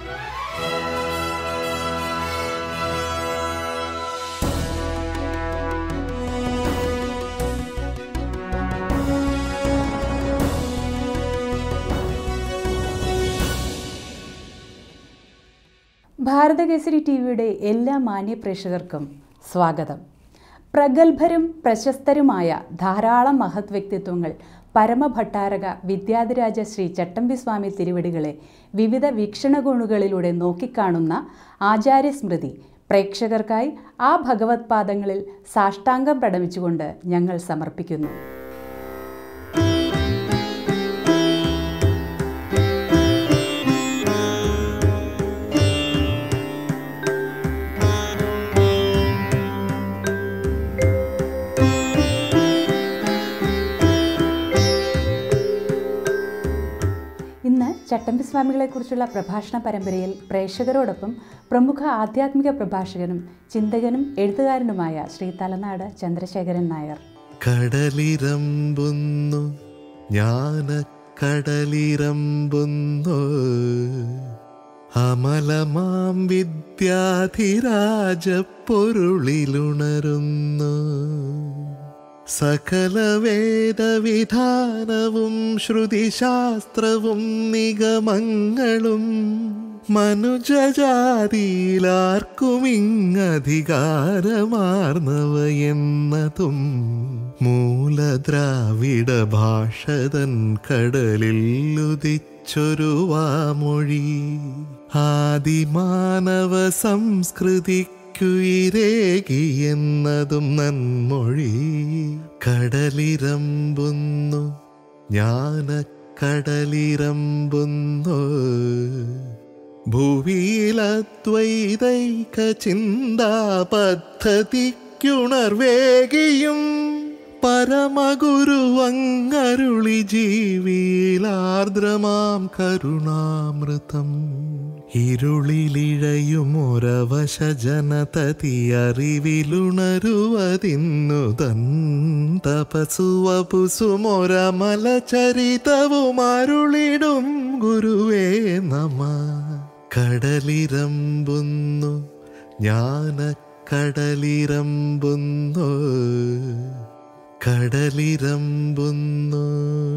ഭാരതകേസരി T വിയുടെ എല്ലാ മാന്യ പ്രേക്ഷകർക്കും സ്വാഗതം പ്രഗത്ഭരും പ്രശസ്തരുമായ ധാരാളം മഹത് വ്യക്തിത്വങ്ങൾ പരമഭട്ടാരക വിദ്യാധിരാജ ശ്രീ ചട്ടമ്പിസ്വാമി തിരുവടികളെ വിവിധ വീക്ഷണകോണുകളിലൂടെ നോക്കിക്കാണുന്ന ആചാര്യസ്മൃതി പ്രേക്ഷകർക്കായി ആ ഭഗവത് പാദങ്ങളിൽ സാഷ്ടാംഗം പ്രണമിച്ചുകൊണ്ട് ഞങ്ങൾ സമർപ്പിക്കുന്നു ഇന്ന് ചട്ടമ്പി സ്വാമികളെക്കുറിച്ചുള്ള പ്രഭാഷണ പരമ്പരയിൽ പ്രേക്ഷകരോടൊപ്പം പ്രമുഖ ആധ്യാത്മിക പ്രഭാഷകനും ചിന്തകനും എഴുത്തുകാരനുമായ ശ്രീ തലനാട് ചന്ദ്രശേഖരൻ നായർ കടലിരമ്പുന്നു ജ്ഞാന കടലിരമ്പുന്നു അമലമാം വിദ്യാധിരാജ പൊരുളിലുണരുന്നു സകല വേദവിധാനവും ശ്രുതിശാസ്ത്രവും നിഗമങ്ങളും മനുജജാതിയിലാർക്കുമിങ്ങധികാരമാർന്നവയെന്നതും മൂലദ്രാവിഡ ഭാഷതൻ കടലിൽ ഉദിച്ചൊരു വാമൊഴി ആദിമാനവ സംസ്കൃതിക്കുയിരേകി എന്നതും നന്മൊഴി കടലിരമ്പുന്നു ജ്ഞാന കടലിരമ്പുന്നു ഭൂവിയിലദ്വൈതൈക ചിന്താ പദ്ധതിക്കുണർവേകിയും പരമഗുരു അങ്ങരുളി ജീവിലാർദ്രമാം കരുണാമൃതം ഇരുളിലിഴയുമൊരവശ ജനതതി അറിവിലുണരുവതിന്നു തൻ തപസുവപുസുമൊരമല ചരിതവും അരുളിടും ഗുരുവേ നമ കടലിരമ്പുന്നു ജ്ഞാന കടലിരമ്പുന്നു കടലിരമ്പുന്നു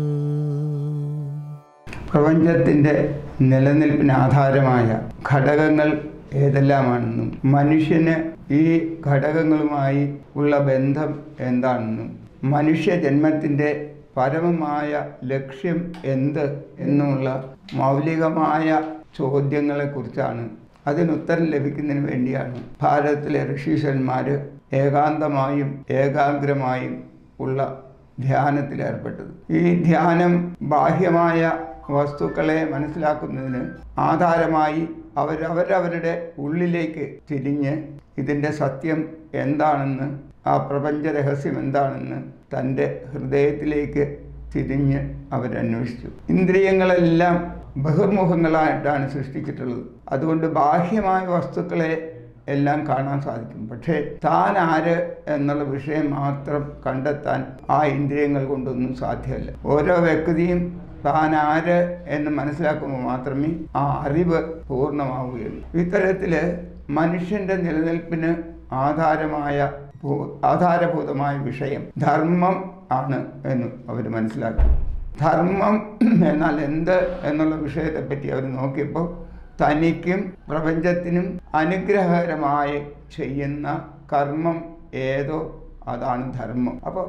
പ്രപഞ്ചത്തിൻ്റെ നിലനിൽപ്പിന് ആധാരമായ ഘടകങ്ങൾ ഏതെല്ലാമാണെന്നും മനുഷ്യന് ഈ ഘടകങ്ങളുമായി ഉള്ള ബന്ധം എന്താണെന്നും മനുഷ്യ ജന്മത്തിൻ്റെ പരമമായ ലക്ഷ്യം എന്ത് എന്നുള്ള മൗലികമായ ചോദ്യങ്ങളെക്കുറിച്ചാണ് അതിനുത്തരം ലഭിക്കുന്നതിന് വേണ്ടിയാണ് ഭാരതത്തിലെ ഋഷീശ്വരന്മാർ ഏകാന്തമായും ഏകാഗ്രമായും ഉള്ള ധ്യാനത്തിൽ ഏർപ്പെട്ടത് ഈ ധ്യാനം ബാഹ്യമായ വസ്തുക്കളെ മനസ്സിലാക്കുന്നതിന് ആധാരമായി അവരവരവരുടെ ഉള്ളിലേക്ക് തിരിഞ്ഞ് ഇതിൻ്റെ സത്യം എന്താണെന്ന് ആ പ്രപഞ്ച രഹസ്യം എന്താണെന്ന് തൻ്റെ ഹൃദയത്തിലേക്ക് തിരിഞ്ഞ് അവരന്വേഷിച്ചു ഇന്ദ്രിയങ്ങളെല്ലാം ബഹിർമുഖങ്ങളായിട്ടാണ് സൃഷ്ടിച്ചിട്ടുള്ളത് അതുകൊണ്ട് ബാഹ്യമായ വസ്തുക്കളെ എല്ലാം കാണാൻ സാധിക്കും പക്ഷേ താൻ ആര് എന്നുള്ള വിഷയം മാത്രം കണ്ടെത്താൻ ആ ഇന്ദ്രിയങ്ങൾ കൊണ്ടൊന്നും സാധ്യമല്ല ഓരോ വ്യക്തിയും താൻ ആര് എന്ന് മനസ്സിലാക്കുമ്പോൾ മാത്രമേ ആ അറിവ് പൂർണ്ണമാവുകയുള്ളൂ ഇത്തരത്തിൽ മനുഷ്യന്റെ നിലനിൽപ്പിന് ആധാരമായ ഭൂ- ആധാരഭൂതമായ വിഷയം ധർമ്മം ആണ് എന്ന് അവർ മനസ്സിലാക്കി ധർമ്മം എന്നാൽ എന്ത് എന്നുള്ള വിഷയത്തെപ്പറ്റി അവർ നോക്കിയപ്പോൾ തനിക്കും പ്രപഞ്ചത്തിനും അനുഗ്രഹകരമായി ചെയ്യുന്ന കർമ്മം ഏതോ അതാണ് ധർമ്മം അപ്പോൾ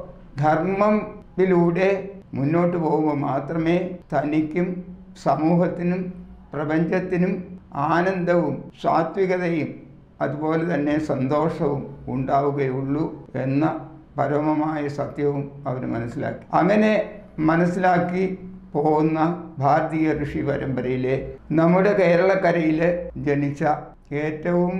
ധർമ്മത്തിലൂടെ മുന്നോട്ട് പോകുമ്പോൾ മാത്രമേ തനിക്കും സമൂഹത്തിനും പ്രപഞ്ചത്തിനും ആനന്ദവും സാത്വികതയും അതുപോലെ തന്നെ സന്തോഷവും ഉണ്ടാവുകയുള്ളൂ എന്ന പരമമായ സത്യവും അവർ മനസ്സിലാക്കി അങ്ങനെ മനസ്സിലാക്കി പോകുന്ന ഭാരതീയ ഋഷി പരമ്പരയിലെ നമ്മുടെ കേരളക്കരയിൽ ജനിച്ച ഏറ്റവും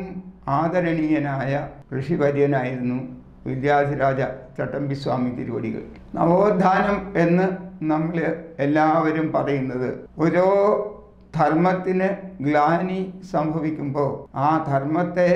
ആദരണീയനായ ഋഷിവര്യനായിരുന്നു വിദ്യാധിരാജ ചട്ടമ്പിസ്വാമി തിരുവടികൾ നവോത്ഥാനം എന്ന് നമ്മൾ എല്ലാവരും പറയുന്നത് ഓരോ ധർമ്മത്തിന് ഗ്ലാനി സംഭവിക്കുമ്പോൾ ആ ധർമ്മത്തെ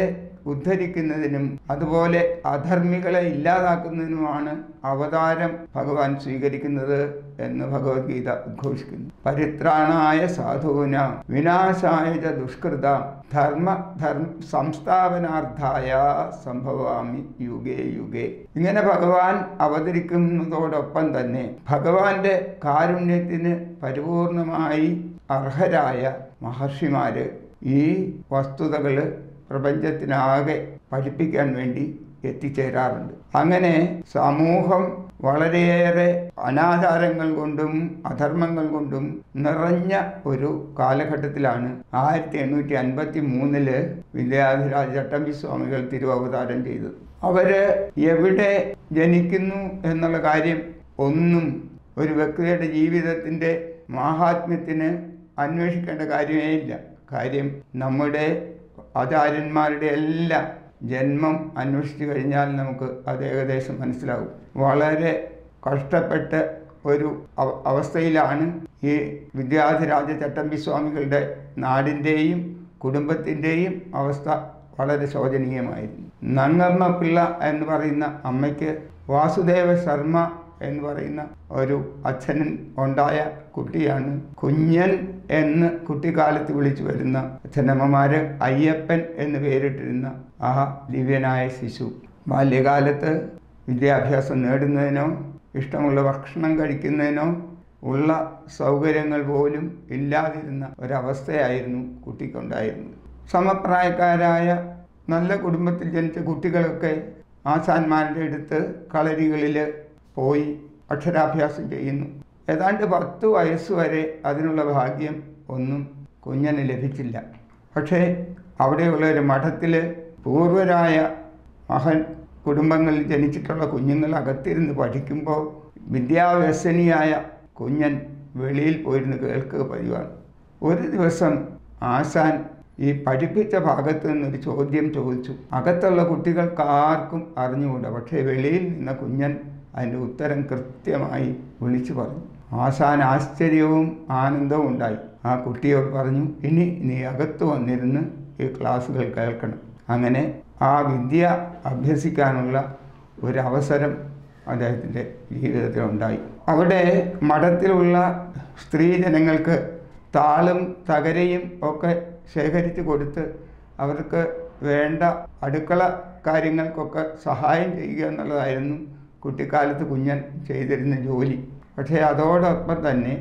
ഉദ്ധരിക്കുന്നതിനും അതുപോലെ അധർമ്മികളെ ഇല്ലാതാക്കുന്നതിനുമാണ് അവതാരം ഭഗവാൻ സ്വീകരിക്കുന്നത് എന്ന് ഭഗവത്ഗീത ഉദ്ഘോഷിക്കുന്നു പരിത്രാണായ സാധൂന വിനാശായ ച ദുഷ്കൃത ധർമ്മ ധർമ്മ സംസ്ഥാപനാർത്ഥായ സംഭവാമി യുഗേ യുഗേ ഇങ്ങനെ ഭഗവാൻ അവതരിക്കുന്നതോടൊപ്പം തന്നെ ഭഗവാന്റെ കാരുണ്യത്തിന് പരിപൂർണമായി അർഹരായ മഹർഷിമാര് ഈ വസ്തുതകൾ പ്രപഞ്ചത്തിനാകെ പഠിപ്പിക്കാൻ വേണ്ടി എത്തിച്ചേരാറുണ്ട് അങ്ങനെ സമൂഹം വളരെയേറെ അനാചാരങ്ങൾ കൊണ്ടും അധർമ്മങ്ങൾ കൊണ്ടും നിറഞ്ഞ ഒരു കാലഘട്ടത്തിലാണ് ആയിരത്തി എണ്ണൂറ്റി അൻപത്തി മൂന്നില് വിദ്യാധിരാജ ചട്ടമ്പി സ്വാമികൾ തിരുവവതാരം ചെയ്തത് അവര് എവിടെ ജനിക്കുന്നു എന്നുള്ള കാര്യം ഒന്നും ഒരു വ്യക്തിയുടെ ജീവിതത്തിൻ്റെ മാഹാത്മ്യത്തിന് അന്വേഷിക്കേണ്ട കാര്യമേ ഇല്ല കാര്യം നമ്മുടെ ആചാര്യന്മാരുടെ എല്ലാം ജന്മം അന്വേഷിച്ചു കഴിഞ്ഞാൽ നമുക്ക് അത് ഏകദേശം മനസ്സിലാവും വളരെ കഷ്ടപ്പെട്ട് ഒരു അവ- അവസ്ഥയിലാണ് ഈ വിദ്യാധിരാജ ചട്ടമ്പി സ്വാമികളുടെ നാടിൻ്റെയും കുടുംബത്തിൻ്റെയും അവസ്ഥ വളരെ ശോചനീയമായിരുന്നു നങ്ങമ്മ പിള്ള എന്ന് പറയുന്ന അമ്മയ്ക്ക് വാസുദേവ ശർമ്മ എന്ന് പറയുന്ന ഒരു അച്ഛനും ഉണ്ടായ കുട്ടിയാണ് കുഞ്ഞൻ എന്ന് കുട്ടിക്കാലത്ത് വിളിച്ചു വരുന്ന അച്ഛനമ്മമാര് അയ്യപ്പൻ എന്ന് പേരിട്ടിരുന്ന ആ ദിവ്യനായ ശിശു ബാല്യകാലത്ത് വിദ്യാഭ്യാസം നേടുന്നതിനോ ഇഷ്ടമുള്ള ഭക്ഷണം കഴിക്കുന്നതിനോ ഉള്ള സൗകര്യങ്ങൾ പോലും ഇല്ലാതിരുന്ന ഒരവസ്ഥയായിരുന്നു കുട്ടിക്കുണ്ടായിരുന്നത് സമപ്രായക്കാരായ നല്ല കുടുംബത്തിൽ ജനിച്ച കുട്ടികളൊക്കെ ആശാന്മാരുടെ അടുത്ത് കളരികളിൽ പോയി അക്ഷരാഭ്യാസം ചെയ്യുന്നു ഏതാണ്ട് പത്ത് വയസ്സ് വരെ അതിനുള്ള ഭാഗ്യം ഒന്നും കുഞ്ഞന് ലഭിച്ചില്ല പക്ഷേ അവിടെയുള്ള ഒരു മഠത്തിൽ പൂർവരായ മഹൻ കുടുംബങ്ങളിൽ ജനിച്ചിട്ടുള്ള കുഞ്ഞുങ്ങൾ അകത്തിരുന്ന് പഠിക്കുമ്പോൾ വിദ്യാവ്യസനിയായ കുഞ്ഞൻ വെളിയിൽ പോയിരുന്ന് കേൾക്കുക പതിവാണ് ഒരു ദിവസം ആശാൻ ഈ പഠിപ്പിച്ച ഭാഗത്ത് നിന്നൊരു ചോദ്യം ചോദിച്ചു അകത്തുള്ള കുട്ടികൾക്ക് ആർക്കും അറിഞ്ഞുകൂടാ പക്ഷേ വെളിയിൽ നിന്ന കുഞ്ഞൻ അതിൻ്റെ ഉത്തരം കൃത്യമായി വിളിച്ചു പറഞ്ഞു ആശാൻ ആശ്ചര്യവും ആനന്ദവും ഉണ്ടായി ആ കുട്ടിയോട് പറഞ്ഞു ഇനി നീ അകത്ത് വന്നിരുന്ന് ഈ ക്ലാസ്സുകൾ കേൾക്കണം അങ്ങനെ ആ വിദ്യ അഭ്യസിക്കാനുള്ള ഒരു അവസരം അദ്ദേഹത്തിൻ്റെ ജീവിതത്തിൽ ഉണ്ടായി അവിടെ മഠത്തിലുള്ള സ്ത്രീജനങ്ങൾക്ക് താളും തകരയും ഒക്കെ ശേഖരിച്ച് കൊടുത്ത് അവർക്ക് വേണ്ട അടുക്കള കാര്യങ്ങൾക്കൊക്കെ സഹായം ചെയ്യുക എന്നുള്ളതായിരുന്നു കുട്ടിക്കാലത്ത് കുഞ്ഞൻ ചെയ്തിരുന്ന ജോലി പക്ഷേ അതോടൊപ്പം തന്നെ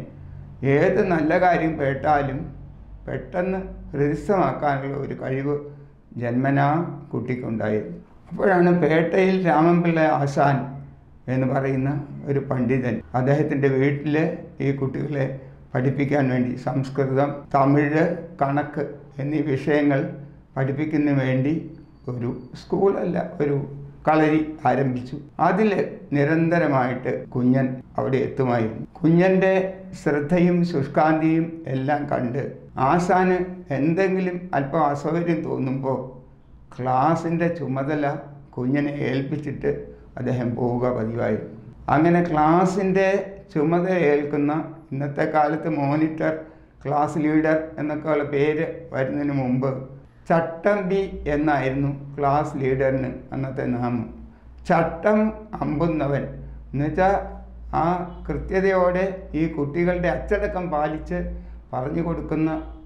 ഏത് നല്ല കാര്യം കേട്ടാലും പെട്ടെന്ന് ഹൃദയസ്ഥമാക്കാനുള്ള ഒരു കഴിവ് ജന്മനാ കുട്ടിക്കുണ്ടായിരുന്നു അപ്പോഴാണ് പേട്ടയിൽ രാമൻപിള്ള ആശാൻ എന്ന് പറയുന്ന ഒരു പണ്ഡിതൻ അദ്ദേഹത്തിൻ്റെ വീട്ടിൽ ഈ കുട്ടികളെ പഠിപ്പിക്കാൻ വേണ്ടി സംസ്കൃതം തമിഴ് കണക്ക് എന്നീ വിഷയങ്ങൾ പഠിപ്പിക്കുന്നതിന് വേണ്ടി ഒരു സ്കൂളല്ല ഒരു കളരി ആരംഭിച്ചു അതിൽ നിരന്തരമായിട്ട് കുഞ്ഞൻ അവിടെ എത്തുമായിരുന്നു കുഞ്ഞൻ്റെ ശ്രദ്ധയും ശുഷ്കാന്തിയും എല്ലാം കണ്ട് ആശാന് എന്തെങ്കിലും അല്പം അസൗകര്യം തോന്നുമ്പോൾ ക്ലാസിൻ്റെ ചുമതല കുഞ്ഞിനെ ഏൽപ്പിച്ചിട്ട് അദ്ദേഹം പോവുക പതിവായിരുന്നു അങ്ങനെ ക്ലാസിൻ്റെ ചുമതല ഏൽക്കുന്ന ഇന്നത്തെ കാലത്ത് മോണിറ്റർ ക്ലാസ് ലീഡർ എന്നൊക്കെയുള്ള പേര് വരുന്നതിന് മുമ്പ് ചട്ടമ്പി എന്നായിരുന്നു ക്ലാസ് ലീഡറിന് അന്നത്തെ നാമം ചട്ടം അമ്പുന്നവൻ എന്നുവെച്ചാൽ ആ കൃത്യതയോടെ ഈ കുട്ടികളുടെ അച്ചടക്കം പാലിച്ച് പറഞ്ഞു കൊടുക്കുന്ന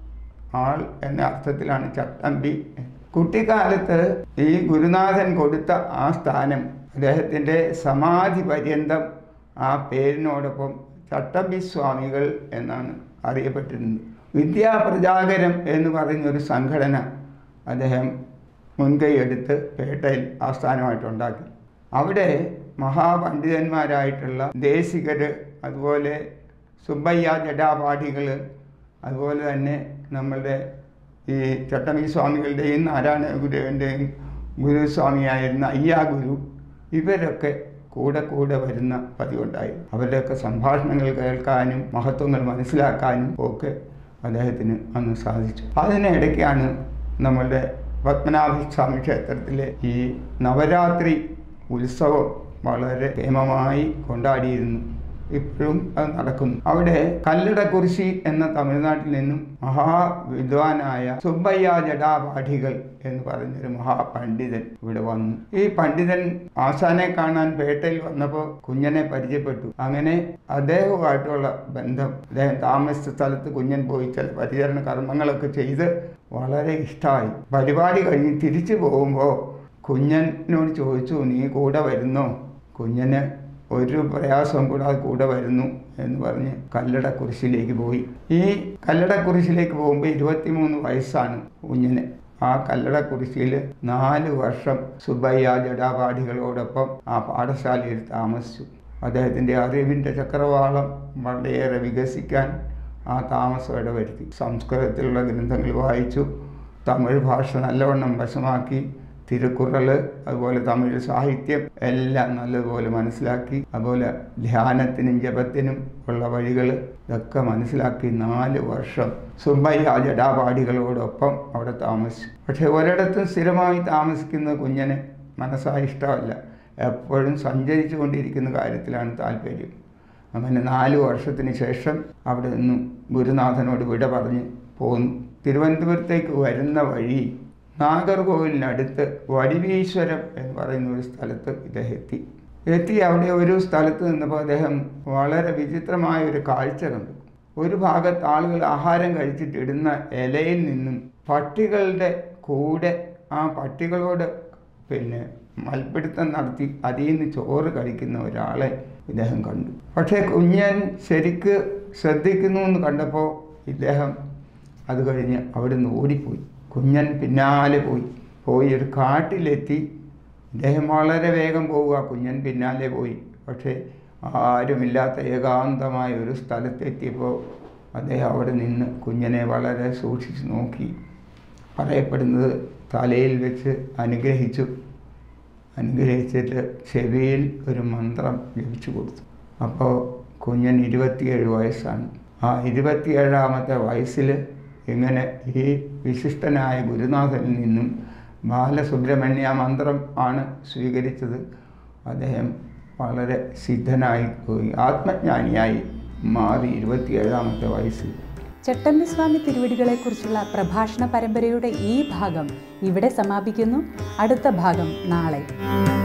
ആൾ എന്ന അർത്ഥത്തിലാണ് ചട്ടമ്പി കുട്ടിക്കാലത്ത് ഈ ഗുരുനാഥൻ കൊടുത്ത ആ സ്ഥാനം അദ്ദേഹത്തിൻ്റെ സമാധി പര്യന്തം ആ പേരിനോടൊപ്പം ചട്ടമ്പി സ്വാമികൾ എന്നാണ് അറിയപ്പെട്ടിരുന്നത് വിദ്യാപ്രചാകരം എന്ന് പറയുന്ന ഒരു സംഘടന അദ്ദേഹം മുൻകൈയെടുത്ത് പേട്ടയിൽ ആസ്ഥാനമായിട്ടുണ്ടാക്കി അവിടെ മഹാപണ്ഡിതന്മാരായിട്ടുള്ള ദേശികര് അതുപോലെ സുബ്ബയ്യ ജഡാപാഠികൾ അതുപോലെ തന്നെ നമ്മളുടെ ഈ ചട്ടമ്പി സ്വാമികളുടെയും നാരായണ ഗുരുവിൻ്റെയും ഗുരുസ്വാമിയായിരുന്ന അയ്യാ ഗുരു ഇവരൊക്കെ കൂടെ കൂടെ വരുന്ന പതിവുണ്ടായി അവരുടെയൊക്കെ സംഭാഷണങ്ങൾ കേൾക്കാനും മഹത്വങ്ങൾ മനസ്സിലാക്കാനും ഒക്കെ അദ്ദേഹത്തിന് അന്ന് സാധിച്ചു അതിനിടയ്ക്കാണ് നമ്മളുടെ പത്മനാഭസ്വാമി ക്ഷേത്രത്തിലെ ഈ നവരാത്രി ഉത്സവം വളരെ കേമമായി കൊണ്ടാടിയിരുന്നു ഇപ്പോഴും അത് നടക്കുന്നു അവിടെ കല്ലടക്കുറിശി എന്ന തമിഴ്നാട്ടിൽ നിന്നും മഹാവിദ്വാനായ സുബ്ബയ്യ ജഡാപാഠികൾ എന്ന് പറഞ്ഞൊരു മഹാപണ്ഡിതൻ ഇവിടെ വന്നു ഈ പണ്ഡിതൻ ആശാനെ കാണാൻ പേട്ടയിൽ വന്നപ്പോൾ കുഞ്ഞനെ പരിചയപ്പെട്ടു അങ്ങനെ അദ്ദേഹവുമായിട്ടുള്ള ബന്ധം അദ്ദേഹം താമസിച്ച സ്ഥലത്ത് കുഞ്ഞൻ പോയി ചില പരിചരണ കർമ്മങ്ങളൊക്കെ ചെയ്ത് വളരെ ഇഷ്ടമായി പരിപാടി കഴിഞ്ഞ് തിരിച്ചു പോകുമ്പോൾ കുഞ്ഞനോട് ചോദിച്ചു നീ കൂടെ വരുന്നോ കുഞ്ഞന് ഒരു പ്രയാസവും കൂടാതെ കൂടെ വരുന്നു എന്ന് പറഞ്ഞ് കല്ലടക്കുരിശിലേക്ക് പോയി ഈ കല്ലടക്കുരിശിലേക്ക് പോകുമ്പോൾ ഇരുപത്തിമൂന്ന് വയസ്സാണ് കുഞ്ഞിന് ആ കല്ലടക്കുരിശിയിൽ നാല് വർഷം സുബയ്യ ജഡാപാഠികളോടൊപ്പം ആ പാഠശാലയിൽ താമസിച്ചു അദ്ദേഹത്തിൻ്റെ അറിവിൻ്റെ ചക്രവാളം വളരെയേറെ വികസിക്കാൻ ആ താമസം ഇടവരുത്തി സംസ്കൃതത്തിലുള്ള ഗ്രന്ഥങ്ങൾ വായിച്ചു തമിഴ് ഭാഷ നല്ലവണ്ണം വശമാക്കി തിരുക്കുറൾ അതുപോലെ തമിഴ് സാഹിത്യം എല്ലാം നല്ലതുപോലെ മനസ്സിലാക്കി അതുപോലെ ധ്യാനത്തിനും ജപത്തിനും ഉള്ള വഴികൾ ഇതൊക്കെ മനസ്സിലാക്കി നാല് വർഷം സുബയ്യ ജഡാപാഠികളോടൊപ്പം അവിടെ താമസിച്ചു പക്ഷെ ഒരിടത്തും സ്ഥിരമായി താമസിക്കുന്ന കുഞ്ഞന് മനസ്സായി ഇഷ്ടമല്ല എപ്പോഴും സഞ്ചരിച്ചു കൊണ്ടിരിക്കുന്ന കാര്യത്തിലാണ് താല്പര്യം അങ്ങനെ നാല് വർഷത്തിന് ശേഷം അവിടെ നിന്നും ഗുരുനാഥനോട് വിട പറഞ്ഞ് പോന്നു തിരുവനന്തപുരത്തേക്ക് വരുന്ന വഴി നാഗർകോവിലിനടുത്ത് വടിവീശ്വരം എന്ന് പറയുന്ന ഒരു സ്ഥലത്ത് ഇദ്ദേഹം എത്തി എത്തി അവിടെ ഒരു സ്ഥലത്ത് നിന്നപ്പോൾ അദ്ദേഹം വളരെ വിചിത്രമായ ഒരു കാഴ്ച കണ്ടു ഒരു ഭാഗത്ത് ആളുകൾ ആഹാരം കഴിച്ചിട്ട് ഇടുന്ന ഇലയിൽ നിന്നും പട്ടികളുടെ കൂടെ ആ പട്ടികളോട് പിന്നെ മൽപ്പിടുത്തം നടത്തി അതിൽ നിന്ന് ചോറ് കഴിക്കുന്ന ഒരാളെ ഇദ്ദേഹം കണ്ടു പക്ഷേ കുഞ്ഞൻ ശരിക്ക് ശ്രദ്ധിക്കുന്നു എന്ന് കണ്ടപ്പോൾ ഇദ്ദേഹം അത് കഴിഞ്ഞ് അവിടുന്ന് ഓടിപ്പോയി കുഞ്ഞൻ പിന്നാലെ പോയി പോയി ഒരു കാട്ടിലെത്തി ഇദ്ദേഹം വളരെ വേഗം പോവുക കുഞ്ഞൻ പിന്നാലെ പോയി പക്ഷേ ആരുമില്ലാത്ത ഏകാന്തമായ ഒരു സ്ഥലത്തെത്തിയപ്പോൾ അദ്ദേഹം അവിടെ നിന്ന് കുഞ്ഞനെ വളരെ സൂക്ഷിച്ച് നോക്കി പറയപ്പെടുന്നത് തലയിൽ വെച്ച് അനുഗ്രഹിച്ചു അനുഗ്രഹിച്ചിട്ട് ചെവിയിൽ ഒരു മന്ത്രം ജപിച്ചു കൊടുത്തു അപ്പോൾ കുഞ്ഞൻ ഇരുപത്തിയേഴ് വയസ്സാണ് ആ ഇരുപത്തിയേഴാമത്തെ വയസ്സിൽ ഇങ്ങനെ ഈ വിശിഷ്ടനായ ഗുരുനാഥനിൽ നിന്നും ബാലസുബ്രഹ്മണ്യ മന്ത്രം ആണ് സ്വീകരിച്ചത് അദ്ദേഹം വളരെ സിദ്ധനായി പോയി ആത്മജ്ഞാനിയായി മാറി ഇരുപത്തിയേഴാമത്തെ വയസ്സിൽ ചട്ടമ്പി സ്വാമി തിരുവടികളെക്കുറിച്ചുള്ള പ്രഭാഷണ പരമ്പരയുടെ ഈ ഭാഗം ഇവിടെ സമാപിക്കുന്നു അടുത്ത ഭാഗം നാളെ